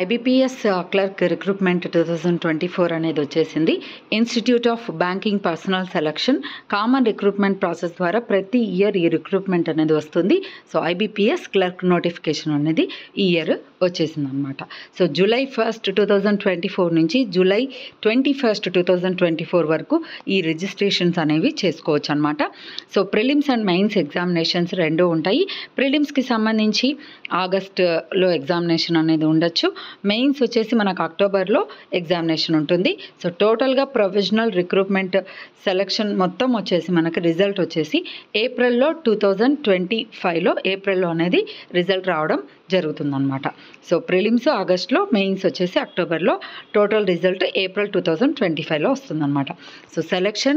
IBPS clerk recruitment two thousand twenty four అనేది వచ్చేసింది institute of banking personnel selection common recruitment process ద్వారా ప్రతి year ఈ recruitment అనేది వస్తుంది సో ఐబీపీఎస్ క్లర్క్ నోటిఫికేషన్ అనేది ఈ ఇయర్ వచ్చేసింది అనమాట so July first two thousand twenty four నుంచి July twenty first two thousand twenty four వరకు ఈ రిజిస్ట్రేషన్స్ అనేవి చేసుకోవచ్చు అనమాట so prelims and mains examinations రెండు ఉంటాయి ప్రిలిమ్స్కి సంబంధించి ఆగస్టులో ఎగ్జామినేషన్ అనేది ఉండొచ్చు మెయిన్స్ వచ్చేసి మనకు అక్టోబర్లో ఎగ్జామినేషన్ ఉంటుంది సో టోటల్గా ప్రొఫెషనల్ రిక్రూట్మెంట్ సెలక్షన్ మొత్తం వచ్చేసి మనకి రిజల్ట్ వచ్చేసి ఏప్రిల్లో టూ థౌజండ్ ట్వంటీ ఫైవ్లో ఏప్రిల్లో అనేది రిజల్ట్ రావడం జరుగుతుందన్నమాట సో ప్రిలిమ్స్ ఆగస్ట్లో మెయిన్స్ వచ్చేసి అక్టోబర్లో total result April two thousand twenty ఫైవ్లో వస్తుందన్నమాట సో సెలక్షన్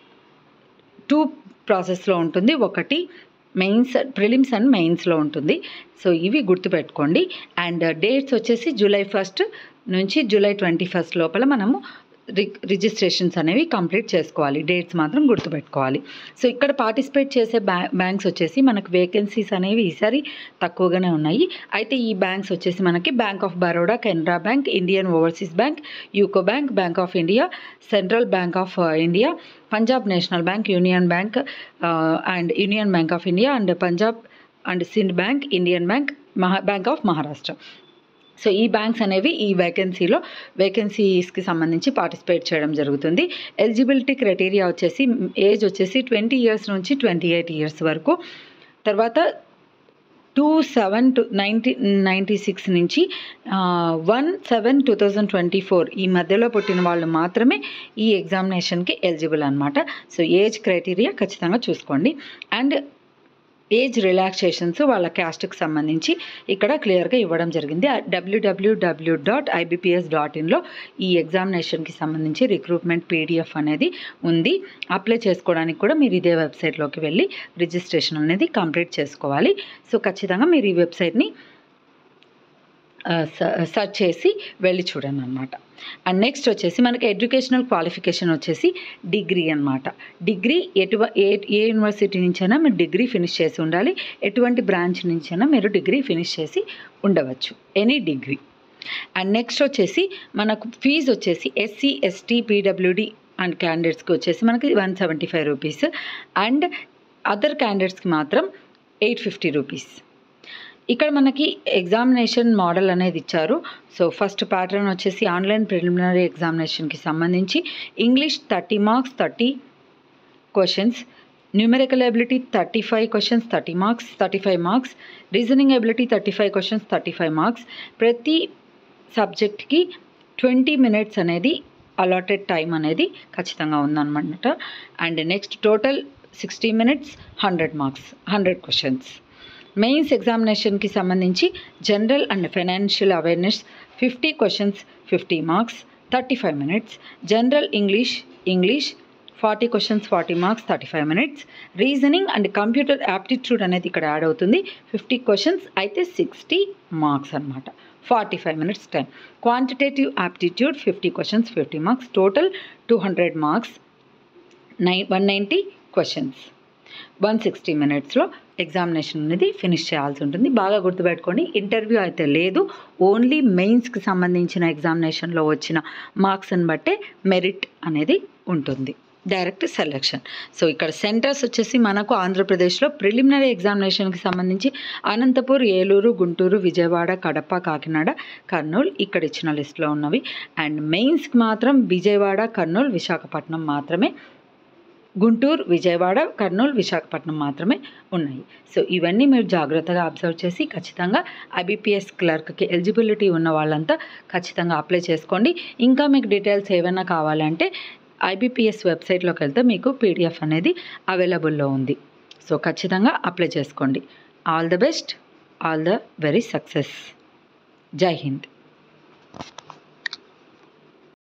టూ ప్రాసెస్లో ఉంటుంది ఒకటి మెయిన్స్ ప్రిలిమ్స్ అండ్ మెయిన్స్లో ఉంటుంది సో ఇవి గుర్తుపెట్టుకోండి అండ్ డేట్స్ వచ్చేసి జూలై ఫస్ట్ నుంచి జూలై ట్వంటీ ఫస్ట్ లోపల మనము రి రిజిస్ట్రేషన్స్ అనేవి కంప్లీట్ చేసుకోవాలి డేట్స్ మాత్రం గుర్తుపెట్టుకోవాలి సో ఇక్కడ పార్టిసిపేట్ చేసే బ్యా బ్యాంక్స్ వచ్చేసి మనకు వేకెన్సీస్ అనేవి ఈసారి తక్కువగానే ఉన్నాయి అయితే ఈ బ్యాంక్స్ వచ్చేసి మనకి bank of Baroda Canara bank Indian overseas bank UCO bank bank of India central bank of India Punjab national bank union bank and union bank of India and Punjab and Sindh bank Indian bank Maha bank of Maharashtra so ఈ banks అనేవి ఈ వేకెన్సీలో వేకెన్సీస్కి సంబంధించి participate చేయడం జరుగుతుంది eligibility criteria వచ్చేసి age వచ్చేసి ట్వంటీ ఇయర్స్ నుంచి ట్వంటీ ఎయిట్ ఇయర్స్ వరకు తర్వాత two seven two ninety ninety six నుంచి one seven two thousand twenty four ఈ మధ్యలో పుట్టిన వాళ్ళు మాత్రమే ఈ ఎగ్జామినేషన్కి ఎలిజిబుల్ అనమాట సో ఏజ్ క్రైటీరియా ఖచ్చితంగా చూసుకోండి అండ్ ఏజ్ రిలాక్సేషన్స్ వాళ్ళ క్యాస్ట్కి సంబంధించి ఇక్కడ క్లియర్గా ఇవ్వడం జరిగింది డబ్ల్యూడబ్ల్యూడబ్ల్యూ డాట్ ఐబీపీఎస్ డాట్ ఇన్లో ఈ ఎగ్జామినేషన్కి సంబంధించి రిక్రూట్మెంట్ పీడిఎఫ్ అనేది ఉంది అప్లై చేసుకోవడానికి కూడా మీరు ఇదే వెబ్సైట్లోకి వెళ్ళి రిజిస్ట్రేషన్ అనేది కంప్లీట్ చేసుకోవాలి సో ఖచ్చితంగా మీరు ఈ వెబ్సైట్ని సెర్చ్ చేసి వెళ్ళి చూడండి అనమాట అండ్ నెక్స్ట్ వచ్చేసి మనకి ఎడ్యుకేషనల్ క్వాలిఫికేషన్ వచ్చేసి డిగ్రీ అనమాట డిగ్రీ ఎటువ ఏ ఏ యూనివర్సిటీ నుంచైనా మీరు డిగ్రీ ఫినిష్ చేసి ఉండాలి ఎటువంటి బ్రాంచ్ నుంచైనా మీరు డిగ్రీ ఫినిష్ చేసి ఉండవచ్చు ఎనీ డిగ్రీ అండ్ నెక్స్ట్ వచ్చేసి మనకు ఫీజు వచ్చేసి ఎస్సీ ఎస్టీ పీడబ్ల్యూడి అండ్ క్యాండిడేట్స్కి వచ్చేసి మనకి one seventy five rupees and other క్యాండిడేట్స్కి మాత్రం ఎయిట్ ఫిఫ్టీ రూపీస్ ఇక్కడ మనకి ఎగ్జామినేషన్ మోడల్ అనేది ఇచ్చారు సో ఫస్ట్ ప్యాటర్న్ వచ్చేసి ఆన్లైన్ ప్రిలిమినరీ ఎగ్జామినేషన్కి సంబంధించి English thirty marks thirty questions numerical ability thirty five questions thirty marks thirty five marks reasoning ability thirty five questions thirty five marks ప్రతి సబ్జెక్ట్కి twenty minutes అనేది allotted time అనేది ఖచ్చితంగా ఉందన్నమాట and next total sixty minutes hundred marks hundred questions mains ఎగ్జామినేషన్కి సంబంధించి general and financial awareness fifty questions fifty marks thirty five minutes general English English forty questions forty marks thirty five minutes reasoning and computer aptitude అనేది ఇక్కడ add అవుతుంది fifty questions అయితే sixty marks అనమాట forty five minutes time quantitative aptitude fifty questions fifty marks total two hundred marks nine one ninety questions one sixty మినిట్స్లో examination అనేది finish చేయాల్సి ఉంటుంది బాగా గుర్తుపెట్టుకోండి ఇంటర్వ్యూ అయితే లేదు ఓన్లీ మెయిన్స్కి సంబంధించిన ఎగ్జామినేషన్లో వచ్చిన మార్క్స్ని బట్టే మెరిట్ అనేది ఉంటుంది డైరెక్ట్ సెలెక్షన్ సో ఇక్కడ సెంటర్స్ వచ్చేసి మనకు ఆంధ్రప్రదేశ్లో ప్రిలిమినరీ ఎగ్జామినేషన్కి సంబంధించి అనంతపూర్ ఏలూరు గుంటూరు విజయవాడ కడప కాకినాడ కర్నూలు ఇక్కడ ఇచ్చిన లిస్ట్లో ఉన్నవి అండ్ మెయిన్స్కి మాత్రం విజయవాడ కర్నూలు విశాఖపట్నం మాత్రమే గుంటూరు విజయవాడ కర్నూలు విశాఖపట్నం మాత్రమే ఉన్నాయి సో ఇవన్నీ మీరు జాగ్రత్తగా అబ్జర్వ్ చేసి ఖచ్చితంగా ఐబీపీఎస్ క్లర్క్కి ఎలిజిబిలిటీ ఉన్న వాళ్ళంతా ఖచ్చితంగా అప్లై చేసుకోండి ఇంకా మీకు డీటెయిల్స్ ఏమైనా కావాలంటే ఐబీపీఎస్ వెబ్సైట్లోకి వెళ్తే మీకు పీడిఎఫ్ అనేది అవైలబుల్లో ఉంది సో ఖచ్చితంగా అప్లై చేసుకోండి all the best all the very success Jai Hind